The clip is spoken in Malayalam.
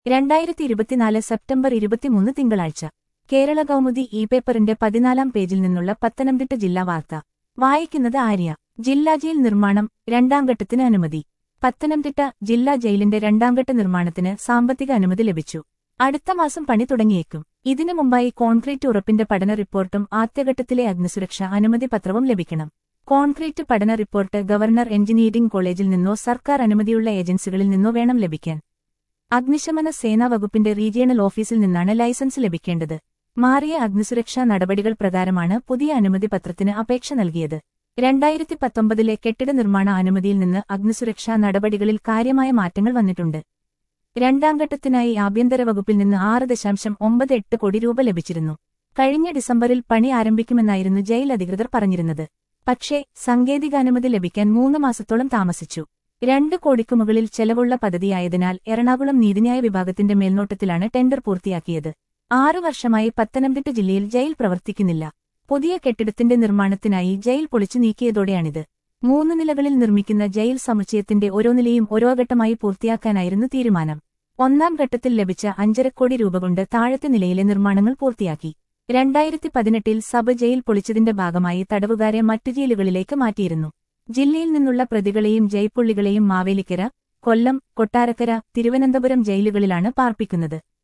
രണ്ടായിരത്തി ഇരുപത്തിനാല് സെപ്റ്റംബർ ഇരുപത്തിമൂന്ന് തിങ്കളാഴ്ച കേരള കൗമുദി ഇ പേപ്പറിന്റെ പതിനാലാം പേജിൽ നിന്നുള്ള പത്തനംതിട്ട ജില്ലാ വാർത്ത വായിക്കുന്നത് ആര്യ ജില്ലാ ജയിൽ നിർമ്മാണം രണ്ടാം ഘട്ടത്തിന് അനുമതി പത്തനംതിട്ട ജില്ലാ ജയിലിന്റെ രണ്ടാംഘട്ട നിർമ്മാണത്തിന് സാമ്പത്തിക അനുമതി ലഭിച്ചു അടുത്ത മാസം പണി തുടങ്ങിയേക്കും ഇതിനു മുമ്പായി കോൺക്രീറ്റ് ഉറപ്പിന്റെ പഠന റിപ്പോർട്ടും ആദ്യഘട്ടത്തിലെ അഗ്നിസുരക്ഷ അനുമതി പത്രവും ലഭിക്കണം കോൺക്രീറ്റ് പഠന റിപ്പോർട്ട് ഗവർണർ എഞ്ചിനീയറിംഗ് കോളേജിൽ നിന്നോ സർക്കാർ അനുമതിയുള്ള ഏജൻസികളിൽ നിന്നോ വേണം ലഭിക്കാൻ അഗ്നിശമന സേനാ വകുപ്പിന്റെ റീജിയണൽ ഓഫീസിൽ നിന്നാണ് ലൈസൻസ് ലഭിക്കേണ്ടത് മാറിയ അഗ്നിസുരക്ഷാ നടപടികൾ പ്രകാരമാണ് പുതിയ അനുമതി പത്രത്തിന് അപേക്ഷ നൽകിയത് രണ്ടായിരത്തി പത്തൊമ്പതിലെ കെട്ടിട നിർമ്മാണ അനുമതിയിൽ നിന്ന് അഗ്നിസുരക്ഷാ നടപടികളിൽ കാര്യമായ മാറ്റങ്ങൾ വന്നിട്ടുണ്ട് രണ്ടാം ഘട്ടത്തിനായി ആഭ്യന്തര വകുപ്പിൽ നിന്ന് ആറ് ദശാംശം ഒമ്പത് എട്ട് കോടി രൂപ ലഭിച്ചിരുന്നു കഴിഞ്ഞ ഡിസംബറിൽ പണി ആരംഭിക്കുമെന്നായിരുന്നു ജയിൽ അധികൃതർ പറഞ്ഞിരുന്നത് പക്ഷേ സാങ്കേതികാനുമതി ലഭിക്കാൻ മൂന്ന് മാസത്തോളം താമസിച്ചു രണ്ട് കോടിക്കു മുകളിൽ ചെലവുള്ള പദ്ധതിയായതിനാൽ എറണാകുളം നീതിന്യായ വിഭാഗത്തിന്റെ മേൽനോട്ടത്തിലാണ് ടെൻഡർ പൂർത്തിയാക്കിയത് ആറു വർഷമായി പത്തനംതിട്ട ജില്ലയിൽ ജയിൽ പ്രവർത്തിക്കുന്നില്ല പുതിയ കെട്ടിടത്തിന്റെ നിർമ്മാണത്തിനായി ജയിൽ പൊളിച്ചു നീക്കിയതോടെയാണിത് മൂന്ന് നിലകളിൽ നിർമ്മിക്കുന്ന ജയിൽ സമുച്ചയത്തിന്റെ ഓരോ നിലയും ഓരോ ഘട്ടമായി പൂർത്തിയാക്കാനായിരുന്നു തീരുമാനം ഒന്നാം ഘട്ടത്തിൽ ലഭിച്ച അഞ്ചരക്കോടി രൂപ കൊണ്ട് താഴത്തെ നിലയിലെ നിർമ്മാണങ്ങൾ പൂർത്തിയാക്കി രണ്ടായിരത്തി പതിനെട്ടിൽ സബ് ജയിൽ പൊളിച്ചതിന്റെ ഭാഗമായി തടവുകാരെ മറ്റു ജയിലുകളിലേക്ക് മാറ്റിയിരുന്നു ജില്ലയിൽ നിന്നുള്ള പ്രതികളെയും ജയ്പുള്ളികളെയും മാവേലിക്കര കൊല്ലം കൊട്ടാരക്കര തിരുവനന്തപുരം ജയിലുകളിലാണ് പാർപ്പിക്കുന്നത്